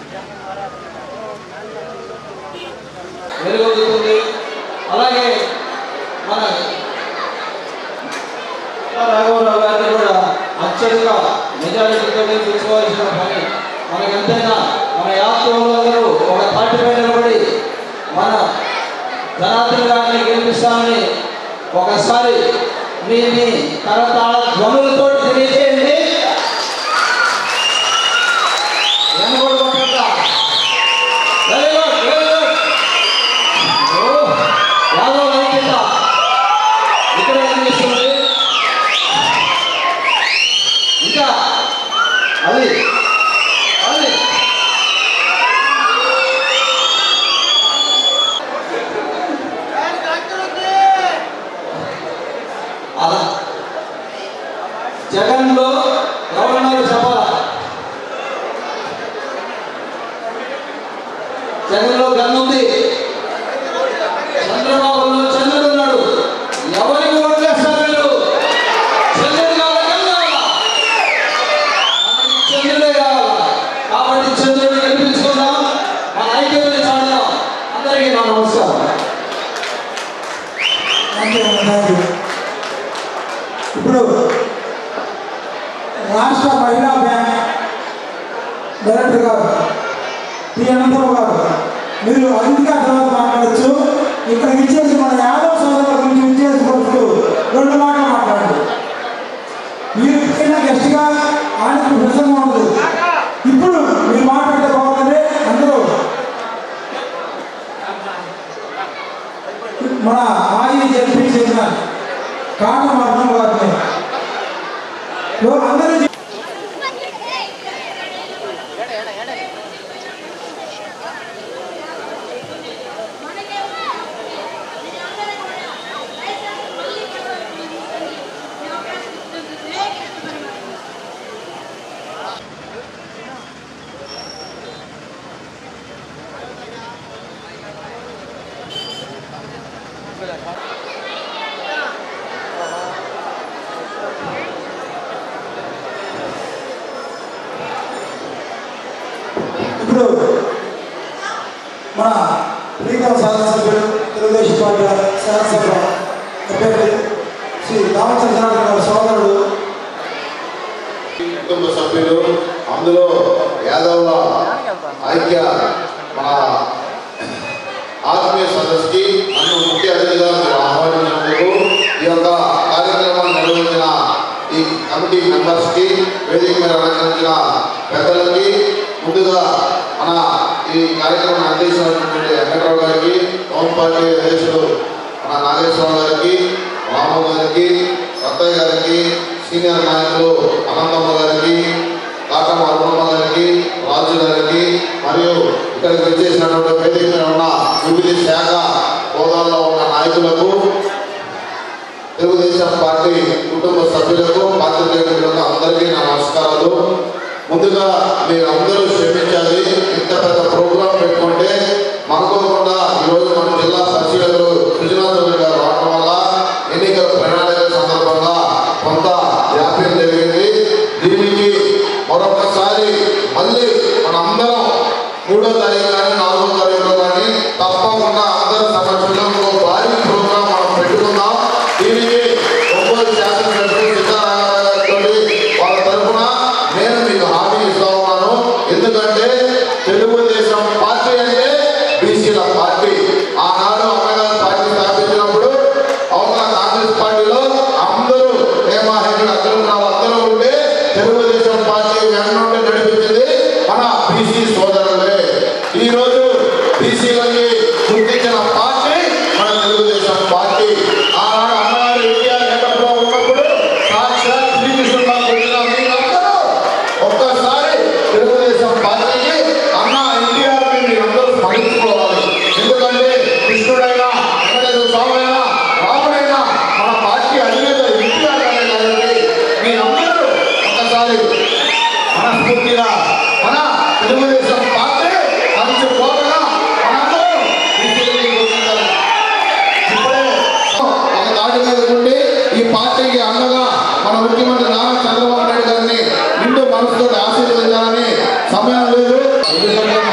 వెలుగొందుతుంది అలాగే మన రాఘవరావు గారిని కూడా అత్యధిక మెజారిటీతో తీసుకోవాల్సిన పని మనకెంతైనా మన యాత్రికులందరూ ఒక పార్టీపై నిలబడి మన జనార్దన్ గారిని గెలిపిస్తామని ఒకసారి మీ మీ కరతాళ ధ్వనులతో తెలియజేయండి ఎనగోడు కొట్టండి. వెరీ గుడ్ వెరీ గుడ్ ఓ, యాదవ్ లైకింద ఇక్కడ కనిపిస్తుంది ఇంకా అది అది అలా జగన్లో ఎవరన్నారు చెప్పాలా జగన్లో గన్నుంది చంద్రబాబులో చంద్రుడు ఉన్నాడు ఎవరికి ఓట్లేస్తారు వీళ్ళు చంద్రుడు కావాలా జగన్ కావాలా మనకి చంద్రుడే కావాలా కాబట్టి చంద్రుడిని గెలిపించుకుందాం మన ఐక్యతని చాటుదాం అందరికీ నా నమస్కారం థ్యాంక్ యూ థ్యాంక్ యూ ఇప్పుడు రాష్ట్ర మహిళా బ్యాంక్ డైరెక్టర్ గారు టి అనంతరావు గారు మీరు అతిథిగా తర్వాత మాట్లాడచ్చు ఇక్కడ ఇచ్చేసి మన యాదవ్ సోదరుల గురించి విచ్చేసుకోవచ్చు రెండు మాటలు మాట్లాడండి మీరు ఇచ్చిన గెస్ట్గా ఆయనకు ప్రసంగం ఉండదు ఇప్పుడు మీరు మాట్లాడితే బాగుంటుంది అందరూ మన మాజీ జడ్పీ చేసిన కాట మరణం గారిని లో అందరూ చెప్- ఇప్పుడు మన ప్రీతం శాసనసభ్యుడు తెలుగుదేశం పార్టీ శాసనసభ అభ్యర్థి శ్రీ రామచంద్రనాథ్ గారి సోదరుడు కుటుంబ సభ్యులు అందులో యాదవ్ల ఐక్య మన ఆత్మీయ సదస్సుకి నన్ను ముఖ్య అతిథిగా మీరు ఆహ్వానించినందుకు ఈ యొక్క కార్యక్రమాన్ని నిర్వహించిన ఈ కమిటీ మెంబర్స్కి వేదిక మీద అలంకరించిన పెద్దలకి ముందుగా మన ఈ కార్యక్రమాన్ని అందించినటువంటి వెంకట్రావు గారికి హోం పార్టీ అధ్యక్షుడు మన నాగేశ్వరరావు గారికి రాము గారికి రత్తయ్య గారికి సీనియర్ నాయకులు అనంతమ్మ గారికి కాటం అరుణమ్మ గారికి రాజు గారికి మరియు ఇక్కడికి వచ్చేసినటువంటి వేదిక మీద ఉన్న వివిధ శాఖ హోదాల్లో ఉన్న నాయకులకు తెలుగుదేశం పార్టీ కుటుంబ సభ్యులకు పాత్రికేయులకు అందరికీ నా నమస్కారాలు ముందుగా మీరందరూ క్షమించాలి ఇంత పెద్ద ప్రోగ్రాం పెట్టుకుంటే మనకోకుండా ఈరోజు మన జిల్లా పరిశీలకులు సృజనాథులు గారు రావడం వల్ల ఎన్నికల ప్రణాళిక సందర్భంగా కొంత జాప్యం జరిగింది దీనికి మరొకసారి మళ్ళీ మనందరం మూడో తారీఖు కానీ నాలుగో తారీఖులో కానీ తప్పకుండా అందరి సమక్షంలో ఒక భారీ ప్రోగ్రాం మనం పెట్టుకుందాం దీనికి ఒంగోలు శాసనసభ్యులు సీతారామరాజు వాళ్ళ తరఫున నేను మీకు హామీ ఇస్తా ఉన్నాను ఎందుకంటే తెలుగుదేశం పార్టీ అంటే బీసీల పార్టీ ఆనాడు అన్నగారు పార్టీ స్థాపించినప్పుడు అవతల కాంగ్రెస్ పార్టీలో అందరూ హేమాహేమి అగ్రహాలు అందరూ ఉంటే తెలుగుదేశం పార్టీ వెన్నుండి నడిపించింది మన బీసీ సోదరులే ఈ రోజు బీసీలకి గుర్తించిన పార్టీ మన తెలుగుదేశం పార్టీ ఆనాడు అన్నగారు ఎన్టీఆర్ నేతృత్వంలో ఉన్నప్పుడు సాక్షాత్ శ్రీకృష్ణుడు వచ్చిన మీరందరూ ఒక్కసారి తెలుగుదేశం పార్టీకి అన్న ఎన్టీఆర్ మీరందరూ స్మరించుకోవాలి ఎందుకంటే కృష్ణుడైనా వెంకటేశ్వర స్వామి అయినా రాముడైనా మన పార్టీ అధినేత ఎన్టీఆర్ గారే కాబట్టి మీరందరూ ఒకసారి మనస్ఫూర్తిగా మన తెలుగుదేశం పార్టీ మంచి పోకగా మనందరూ బీసీలకి గుర్తించాలి ఇప్పుడే ఒక దాటి మీద ఉండి ఈ పార్టీకి అండగా మన ముఖ్యమంత్రి నారా చంద్రబాబు నాయుడు గారిని నిండు మనసుతో ఆశీర్వదించాలని సమయం లేదు ఎందుకంటే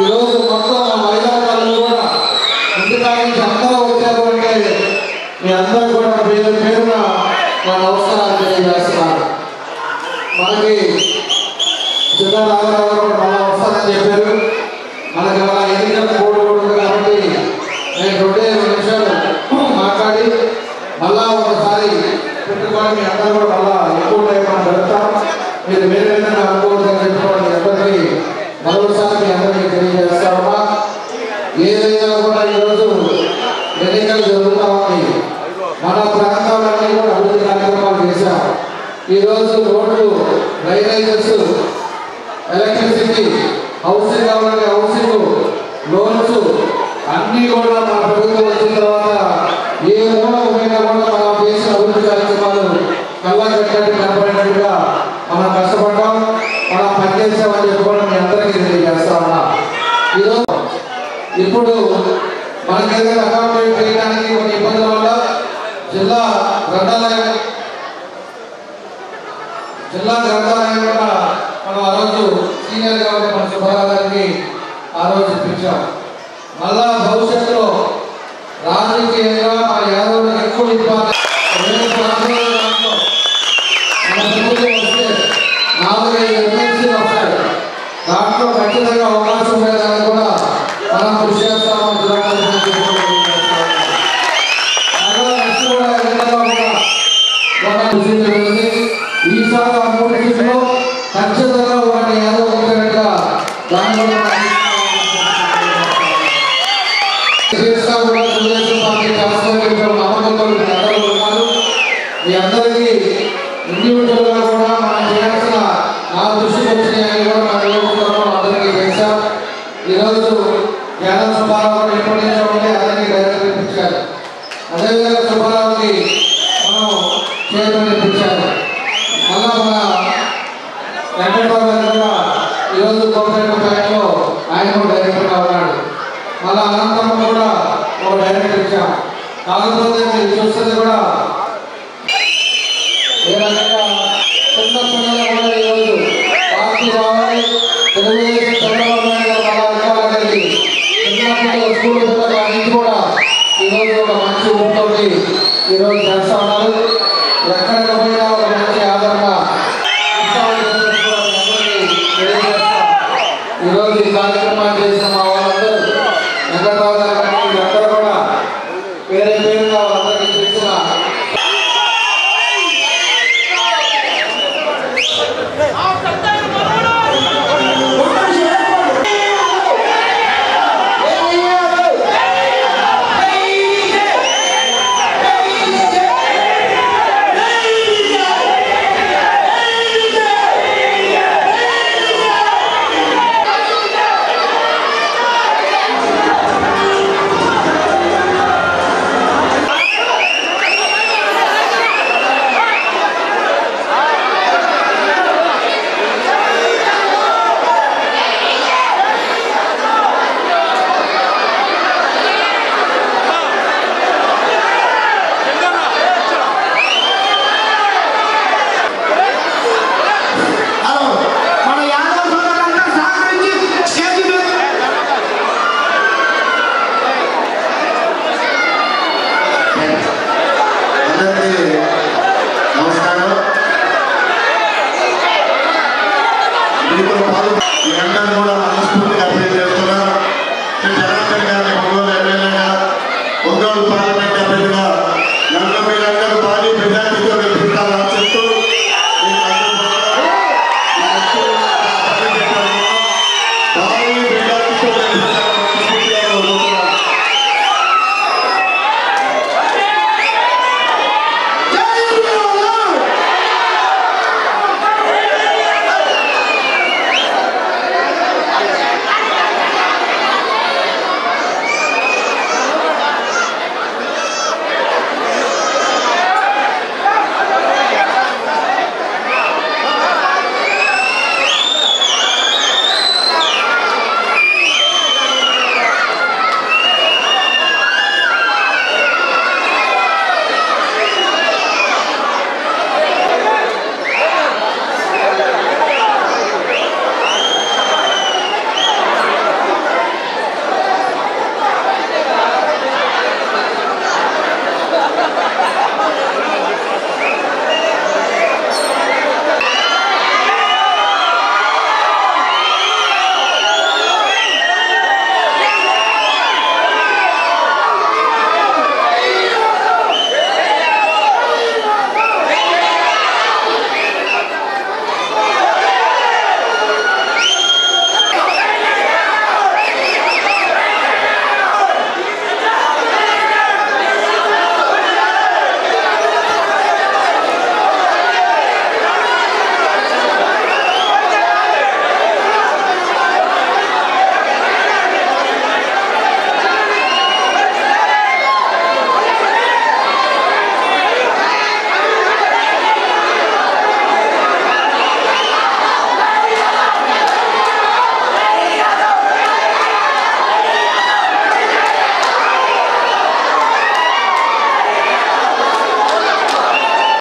ఈరోజు మొత్తం మా మహిళా వాళ్ళు కూడా ఇంటికాడ నుంచి అందరూ వచ్చారు అంటే మీ అందరూ కూడా పేరు పేరున నా నమస్కారాలు తెలియజేస్తున్నాను మనకి జిల్లా రామారావు గారు కూడా మళ్ళా వస్తారని చెప్పారు మనకి అలా ఎన్నికల కోడ్ కూడా ఉంది కాబట్టి నేను రెండే రెండు నిమిషాలు మాట్లాడి మళ్ళా ఒకసారి పెట్టుకొని మీ అందరూ కూడా మళ్ళా ఎక్కువ టైం మనం పెడతాం మీరు వేరే విధంగా అనుకోవద్దని చెప్పుకోండి అందరికీ మరోసారి మీ అందరికీ తెలియజేస్తామా ఏదైనా కూడా ఈరోజు ఎన్నికలు జరుగుతూ ఉన్నాయి మన ప్రాంతాలన్నీ కూడా అభివృద్ధి కార్యక్రమాలు చేశాం ఈరోజు రోడ్లు డ్రైనేజెస్ ఎలక్ట్రిసిటీ హౌసింగ్ కావాలంటే హౌసింగ్ లోన్స్ అన్నీ కూడా మన ప్రభుత్వం వచ్చిన తర్వాత ఏ మూల పోయినా కూడా మనం చేసిన అభివృద్ధి కార్యక్రమాలు కల్లా కట్టినట్టు కనపడినట్టుగా మనం కష్టపడ్డాం మనం పనిచేసామని చెప్పుకోవడం మీ అందరికీ తెలియజేస్తా ఉన్నా ఈరోజు ఇప్పుడు మనకి ఏదైనా అకౌంట్ చేయడానికి కొన్ని ఇబ్బందుల వల్ల జిల్లా గ్రంథాలయం జిల్లా గ్రంథాలయం కూడా మనం ఆ రోజు సీనియర్ గా ఉన్న మన సుబ్బారావు గారికి ఆ రోజు ఇప్పించాం మళ్ళా భవిష్యత్తులో రాజకీయంగా మా యాదవులకు ఎక్కువ ఇంపార్టెంట్ రేపు రాబోయే దాంట్లో మన ప్రభుత్వం వస్తే నాలుగైదు ఎమ్మెల్సీలు వస్తాయి దాంట్లో ఖచ్చితంగా అవకాశం ఉండేదాన్ని కూడా మనం కృషి చేస్తామని జిల్లా కలెక్టర్ చెప్పుకోవడం అలాగే నెక్స్ట్ కూడా ఎన్నికల్లో కూడా ఒక కృషి జరుగుతుంది ఈసారి ఆ మూడు సీట్లు ఖచ్చితంగా ఒకటి ఏదో వచ్చినట్టుగా దానిలో చేస్తా కూడా తెలుగుదేశం పార్టీ చేస్తామని నమ్మకంతో మీ అందరూ ఉన్నారు మీ అందరికీ ఇండివిజువల్ గా కూడా మనం చేయాల్సిన నా దృష్టికి వచ్చినాయని కూడా మన నియోజకవర్గంలో అందరికీ చేశాం ఈరోజు జ్ఞాన సుబ్బారావు ఎప్పటి నుంచో ఉంటే అతనికి డైరెక్టర్ ఇప్పించారు అదేవిధంగా సుబ్బారావుకి మనం చైర్మన్ ఇప్పించారు మళ్ళా మన వెంకటరావు గారు కూడా ఈరోజు కోఆపరేటివ్ బ్యాంక్లో ఆయన కూడా డైరెక్టర్గా ఉన్నాడు మళ్ళా అనంతమ్మ కూడా ఒక డైరెక్టర్ ఇచ్చాం కాకపోతే మీరు చూస్తుంది కూడా